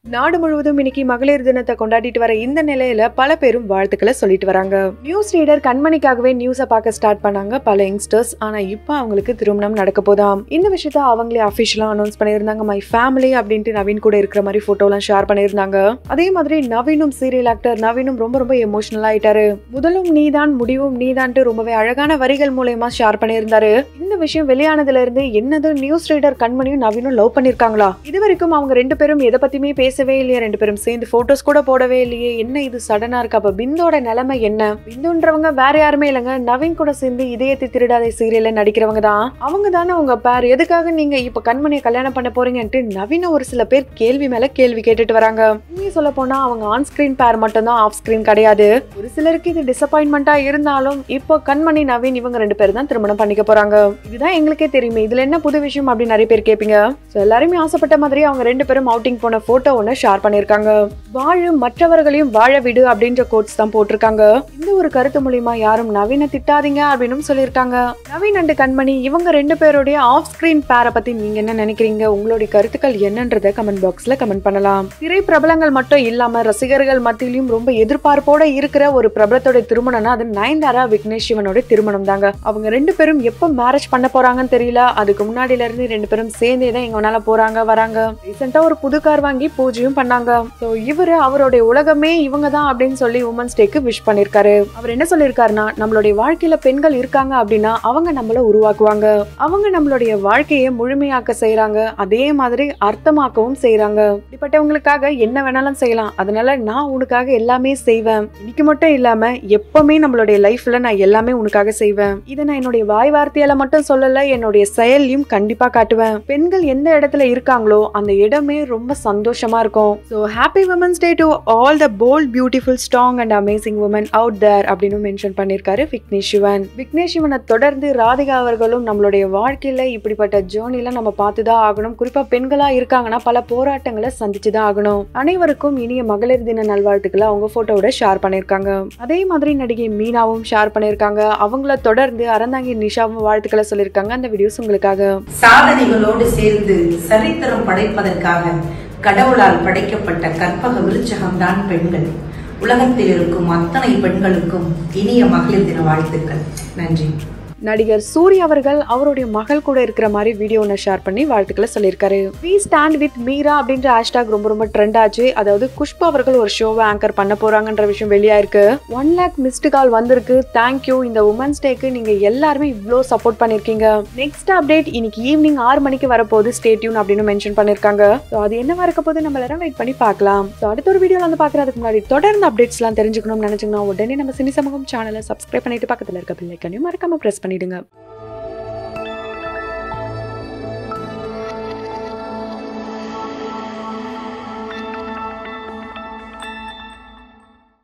நாடு முழுவதும் இன்னைக்கு மகளிர் தினத்தை கொண்டாடிட்டு வர இந்த நிலையில பல பேரும் வாழ்த்துக்களை சொல்லிட்டு வராங்க நியூஸ் ரீடர் கண்மணிக்காகவே நியூஸை பார்க்க ஸ்டார்ட் பண்ணாங்க பல யங்ஸ்டர்ஸ் ஆனா இப்போ அவங்களுக்கு திருமணம் நடக்க போதாம் இந்த விஷயத்த அவங்களே அஃபிஷியலா அனௌன்ஸ் பண்ணியிருந்தாங்க மை ஃபேமிலி அப்படின்ட்டு நவீன் கூட இருக்கிற மாதிரி போட்டோலாம் ஷேர் பண்ணியிருந்தாங்க அதே மாதிரி நவீனும் சீரியல் ஆக்டர் நவீனும் ரொம்ப ரொம்ப எமோஷனல் ஆயிட்டாரு முதலும் நீதான் முடிவும் நீதான்ட்டு ரொம்பவே அழகான வரிகள் மூலயமா ஷேர் பண்ணியிருந்தாரு இந்த விஷயம் வெளியானதுல இருந்து என்னது நியூஸ் ரீடர் கண்மணியும் நவீனும் லவ் பண்ணிருக்காங்களா இது வரைக்கும் அவங்க ரெண்டு பேரும் எதை பத்தியுமே பேசவே இல்லையே ரெண்டு பேரும் சேர்ந்து போட்டோஸ் கூட போடவே இல்லையே என்ன இது சடனா இருக்கு அப்ப பிந்தோட நிலைமை என்ன பிந்துன்றவங்க வேற யாருமே இல்லைங்க நவீன் கூட சேர்ந்து இதயத்தை திருடாத சீரியல்ல நடிக்கிறவங்க தான் அவங்க தானே உங்க பேர் எதுக்காக நீங்க இப்ப கண்மணியை கல்யாணம் பண்ண போறீங்கன்ட்டு நவீன ஒரு சில பேர் கேள்வி மேல கேள்வி கேட்டுட்டு வராங்க உண்மையை சொல்ல போனா அவங்க ஆன் ஸ்கிரீன் பேர் மட்டும் தான் ஆஃப் ஸ்கிரீன் கிடையாது ஒரு சிலருக்கு இது டிசப்பாயின்மெண்டா இருந்தாலும் இப்போ கண்மணி நவீன் இவங்க ரெண்டு பேரும் தான் திருமணம் பண்ணிக்க போறாங்க இதுதான் எங்களுக்கே தெரியுமே இதுல என்ன புது விஷயம் அப்படின்னு நிறைய பேர் கேட்பீங்க ஸோ எல்லாருமே ஆசைப்பட்ட மாதிரி அவங்க ரெண்டு பேரும் அவுட்டிங் போன போட்டோ ஒன்று ஷேர் பண்ணியிருக்காங்க வாழு மற்றவர்களையும் வாழ விடு அப்படின்ற கோட்ஸ் தான் போட்டிருக்காங்க இந்த ஒரு கருத்து மூலியமா யாரும் நவீன திட்டாதீங்க அப்படின்னு சொல்லியிருக்காங்க நவீன் அண்ட் கண்மணி இவங்க ரெண்டு பேருடைய ஆஃப் ஸ்கிரீன் பேரை பத்தி நீங்க என்ன நினைக்கிறீங்க உங்களுடைய கருத்துக்கள் என்னன்றத கமெண்ட் பாக்ஸ்ல கமெண்ட் பண்ணலாம் திரை பிரபலங்கள் மட்டும் இல்லாம ரசிகர்கள் மத்தியிலும் ரொம்ப எதிர்பார்ப்போட இருக்கிற ஒரு பிரபலத்தோட திருமணம்னா அது நயன்தாரா விக்னேஷ் சிவனோட திருமணம் தாங்க அவங்க ரெண்டு பேரும் எப்போ மேரேஜ் பண்ண போறாங்கன்னு தெரியல அதுக்கு முன்னாடில இருந்து ரெண்டு பேரும் சேர்ந்தே தான் எங்க வேணாலும் போறாங்க வராங்க ரீசெண்டா ஒரு புது கார் வாங்கி பூஜையும் பண்ணாங்க ஸோ இவரு அவருடைய உலகமே இவங்க தான் அப்படின்னு சொல்லி உமன்ஸ் டேக்கு விஷ் பண்ணிருக்காரு அவர் என்ன சொல்லியிருக்காருன்னா நம்மளுடைய வாழ்க்கையில பெண்கள் இருக்காங்க அப்படின்னா அவங்க நம்மள உருவாக்குவாங்க அவங்க நம்மளுடைய வாழ்க்கையை முழுமையாக்க செய்றாங்க அதே மாதிரி அர்த்தமாக்கவும் செய்றாங்க இப்படிப்பட்டவங்களுக்காக என்ன வேணாலும் செய்யலாம் அதனால நான் உனக்காக எல்லாமே செய்வேன் இன்னைக்கு மட்டும் இல்லாம எப்பவுமே நம்மளுடைய லைஃப்ல நான் எல்லாமே உனக்காக செய்வேன் இதை நான் என்னுடைய வாய் வார்த்தையால மட்டும் சொல்லல என்னுடைய செயல்லையும் கண்டிப்பா காட்டுவேன் பெண்கள் எந்த இடத்துல இருக்காங்களோ அந்த இடமே ரொம்ப சந்தோஷமா இருக்கும் so happy women's day to all the bold beautiful strong and amazing women out there அப்படின்னு மென்ஷன் பண்ணியிருக்காரு விக்னேஷ் சிவன் விக்னேஷ் சிவனை தொடர்ந்து ராதிகா அவர்களும் நம்மளுடைய வாழ்க்கையில இப்படிப்பட்ட ஜேர்னில நம்ம பார்த்துதான் ஆகணும் குறிப்பா பெண்களா இருக்காங்கன்னா பல போராட்டங்களை சந்திச்சுதான் ஆகணும் அனைவருக்கும் இனிய மகளிர் தின நல்வாழ்த்துக்களை அவங்க போட்டோவோட ஷேர் பண்ணியிருக்காங்க அதே மாதிரி நடிகை மீனாவும் ஷேர் பண்ணியிருக்காங்க அவங்கள தொடர்ந்து அறந்தாங்கி நிஷாவும் வாழ்த்துக்களை சொல்லியிருக்காங்க அந்த வீடியோஸ் உங்களுக்காக சாதனைகளோடு சேர்ந்து சரித்திரம் படைப்பதற்காக கடவுளால் படைக்கப்பட்ட கற்பக விருச்சகம்தான் பெண்கள் உலகத்தில் இருக்கும் அத்தனை பெண்களுக்கும் இனிய மகளிர் தின வாழ்த்துக்கள் நன்றி நடிகர் சூர்யா அவர்கள் அவருடைய மகள் கூட இருக்கிற மாதிரி வீடியோ ஒன்று ஷேர் பண்ணி வாழ்த்துக்களை சொல்லியிருக்காரு வி ஸ்டாண்ட் வித் மீரா அப்படின்ற ஹேஷ்டாக் ரொம்ப ரொம்ப ட்ரெண்ட் ஆச்சு அதாவது குஷ்பா அவர்கள் ஒரு ஷோவை ஆங்கர் பண்ண போறாங்கன்ற விஷயம் வெளியாயிருக்கு ஒன் லேக் மிஸ்டு கால் வந்திருக்கு தேங்க்யூ இந்த உமன்ஸ் டேக்கு நீங்க எல்லாருமே இவ்வளோ சப்போர்ட் பண்ணிருக்கீங்க நெக்ஸ்ட் அப்டேட் இன்னைக்கு ஈவினிங் ஆறு மணிக்கு வரப்போகுது ஸ்டேட்யூன் அப்படின்னு மென்ஷன் பண்ணிருக்காங்க ஸோ அது என்னவா இருக்க போது நம்ம எல்லாரும் வெயிட் பண்ணி பார்க்கலாம் ஸோ அடுத்த ஒரு வீடியோல வந்து பார்க்கறதுக்கு முன்னாடி தொடர்ந்து அப்டேட்ஸ்லாம் தெரிஞ்சுக்கணும்னு நினைச்சீங்கன்னா உடனே நம்ம சினி சமூகம் சேனலை சப்ஸ்கிரைப் பண்ணிட்டு பக்கத்தில் இருக்க பில்லைக்கனையும் மறக்காம ப்ரெஸ் பண்ணிடுங்க